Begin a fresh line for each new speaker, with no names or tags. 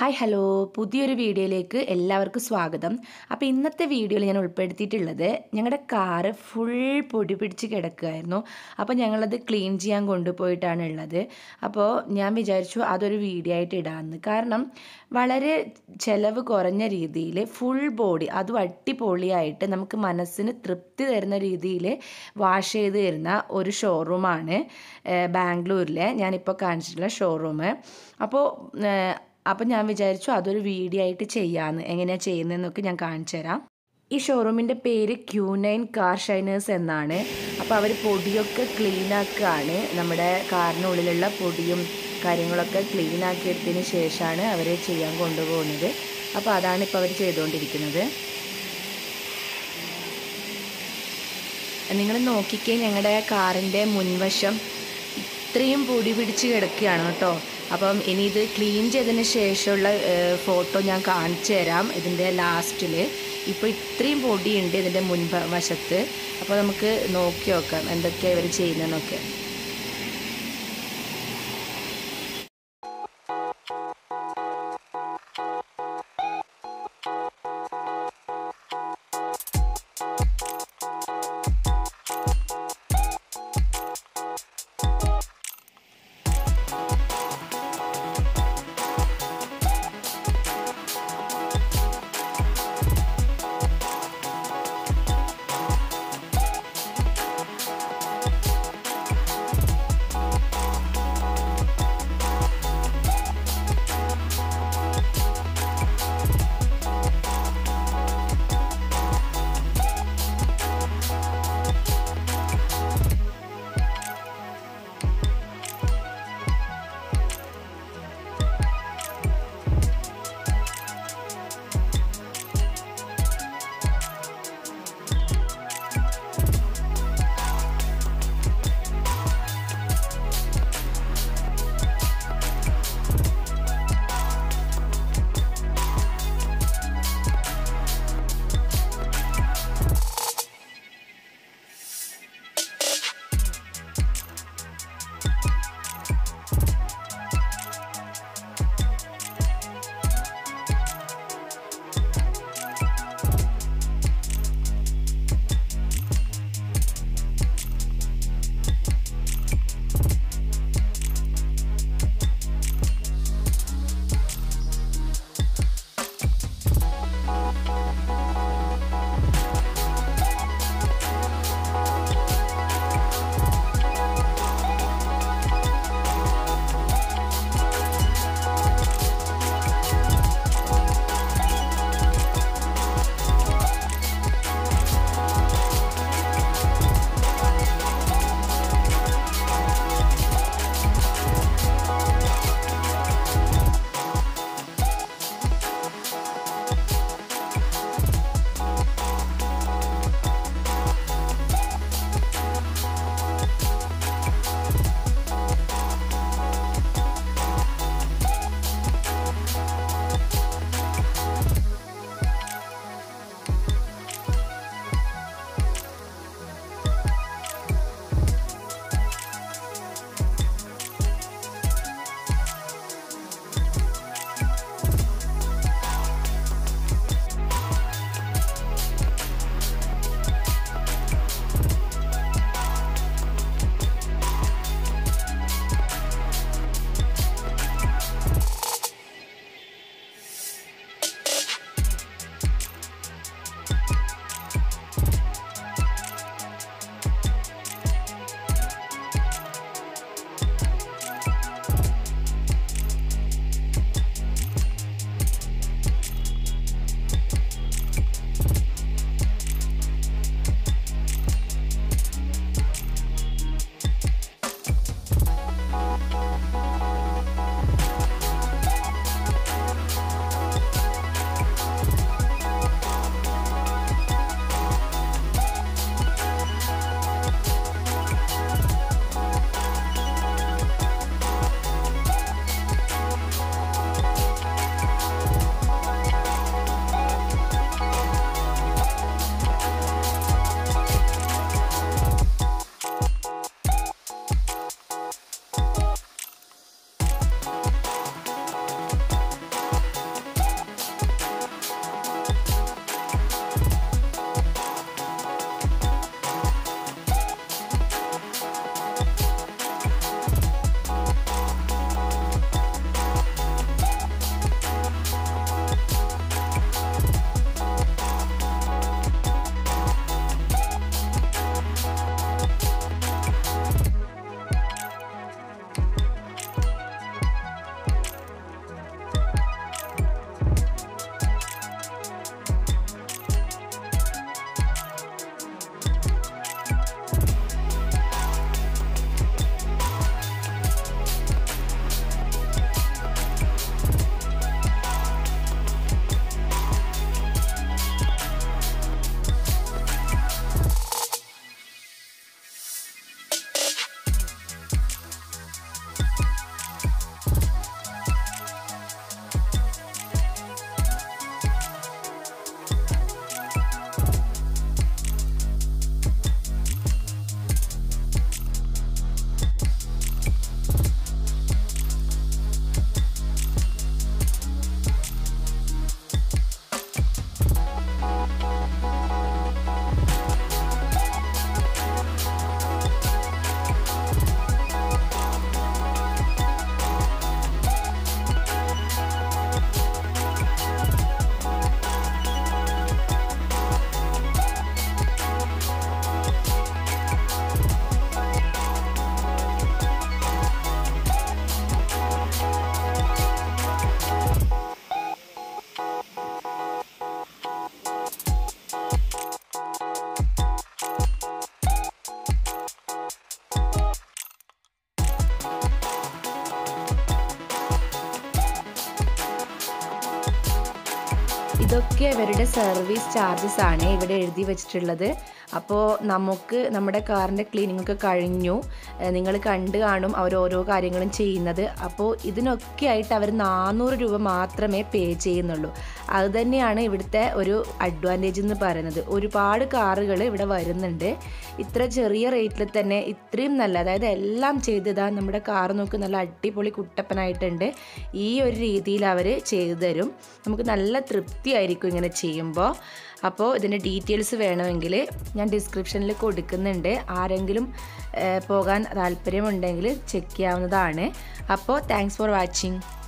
hi hello പുതിയൊരു വീഡിയോയിലേക്ക് എല്ലാവർക്കും സ്വാഗതം അപ്പോൾ ഇന്നത്തെ വീഡിയോയിൽ ഞാൻ ഉൾപ്പെടുത്തിയിട്ടുള്ളത് ഞങ്ങളുടെ കാറ് ഫുൾ പൊടി പിടിച്ച് കിടക്കുകയായിരുന്നു അപ്പോൾ ഞങ്ങളത് ക്ലീൻ ചെയ്യാൻ കൊണ്ടുപോയിട്ടാണ് ഉള്ളത് അപ്പോൾ ഞാൻ വിചാരിച്ചു അതൊരു വീഡിയോ ആയിട്ട് ഇടാമെന്ന് കാരണം വളരെ ചിലവ് കുറഞ്ഞ രീതിയിൽ ഫുൾ ബോഡി അതും അടിപൊളിയായിട്ട് നമുക്ക് മനസ്സിന് തൃപ്തി തരുന്ന രീതിയിൽ വാഷ് ചെയ്ത് തരുന്ന ഒരു ഷോറൂമാണ് ബാംഗ്ലൂരിലെ ഞാനിപ്പോൾ കാണിച്ചിട്ടുള്ള ഷോറൂം അപ്പോൾ അപ്പം ഞാൻ വിചാരിച്ചു അതൊരു വീഡിയോ ആയിട്ട് ചെയ്യാമെന്ന് എങ്ങനെയാണ് ചെയ്യുന്നതെന്നൊക്കെ ഞാൻ കാണിച്ചു തരാം ഈ ഷോറൂമിൻ്റെ പേര് ക്യൂ നൈൻ കാർ ഷൈനേഴ്സ് എന്നാണ് അപ്പോൾ അവർ പൊടിയൊക്കെ ക്ലീൻ ആക്കുകയാണ് നമ്മുടെ കാറിനുള്ളിലുള്ള പൊടിയും കാര്യങ്ങളൊക്കെ ക്ലീൻ ആക്കിയെടുത്തതിന് ശേഷമാണ് അവർ ചെയ്യാൻ കൊണ്ടുപോകുന്നത് അപ്പോൾ അതാണ് ഇപ്പോൾ അവർ ചെയ്തുകൊണ്ടിരിക്കുന്നത് നിങ്ങൾ നോക്കിക്കേ ഞങ്ങളുടെ കാറിൻ്റെ മുൻവശം ഇത്രയും പൊടി പിടിച്ച് കിടക്കുകയാണ് കേട്ടോ അപ്പം ഇനി ഇത് ക്ലീൻ ചെയ്തതിന് ശേഷമുള്ള ഫോട്ടോ ഞാൻ കാണിച്ചു തരാം ഇതിൻ്റെ ലാസ്റ്റിൽ ഇപ്പോൾ ഇത്രയും പൊടിയുണ്ട് ഇതിൻ്റെ മുൻപ് വശത്ത് അപ്പോൾ നമുക്ക് നോക്കി നോക്കാം എന്തൊക്കെയാണ് ഇവർ ചെയ്യുന്നതെന്നൊക്കെ ഇതൊക്കെ ഇവരുടെ സർവീസ് ചാർജസ് ആണ് ഇവിടെ എഴുതി വെച്ചിട്ടുള്ളത് അപ്പോൾ നമുക്ക് നമ്മുടെ കാറിൻ്റെ ക്ലീനിങ് ഒക്കെ കഴിഞ്ഞു നിങ്ങൾ കണ്ടു കാണും അവർ ഓരോ കാര്യങ്ങളും ചെയ്യുന്നത് അപ്പോൾ ഇതിനൊക്കെ ആയിട്ട് അവർ നാനൂറ് രൂപ മാത്രമേ പേ ചെയ്യുന്നുള്ളൂ അത് തന്നെയാണ് ഇവിടുത്തെ ഒരു അഡ്വാൻറ്റേജ് എന്ന് പറയുന്നത് ഒരുപാട് കാറുകൾ ഇവിടെ വരുന്നുണ്ട് ഇത്ര ചെറിയ റേറ്റിൽ തന്നെ ഇത്രയും നല്ല അതായത് എല്ലാം ചെയ്തതാ നമ്മുടെ കാർ നോക്ക് നല്ല അടിപൊളി കുട്ടപ്പനായിട്ടുണ്ട് ഈ ഒരു രീതിയിൽ അവർ ചെയ്തു തരും നമുക്ക് നല്ല തൃപ്തിയായിരിക്കും ഇങ്ങനെ ചെയ്യുമ്പോൾ അപ്പോൾ ഇതിൻ്റെ ഡീറ്റെയിൽസ് വേണമെങ്കിൽ ഞാൻ ഡിസ്ക്രിപ്ഷനിൽ കൊടുക്കുന്നുണ്ട് ആരെങ്കിലും ഏഹ്, പോകാൻ താല്പര്യമുണ്ടെങ്കിൽ ചെക്ക് ചെയ്യാവുന്നതാണ് അപ്പോൾ താങ്ക്സ് ഫോർ വാച്ചിങ്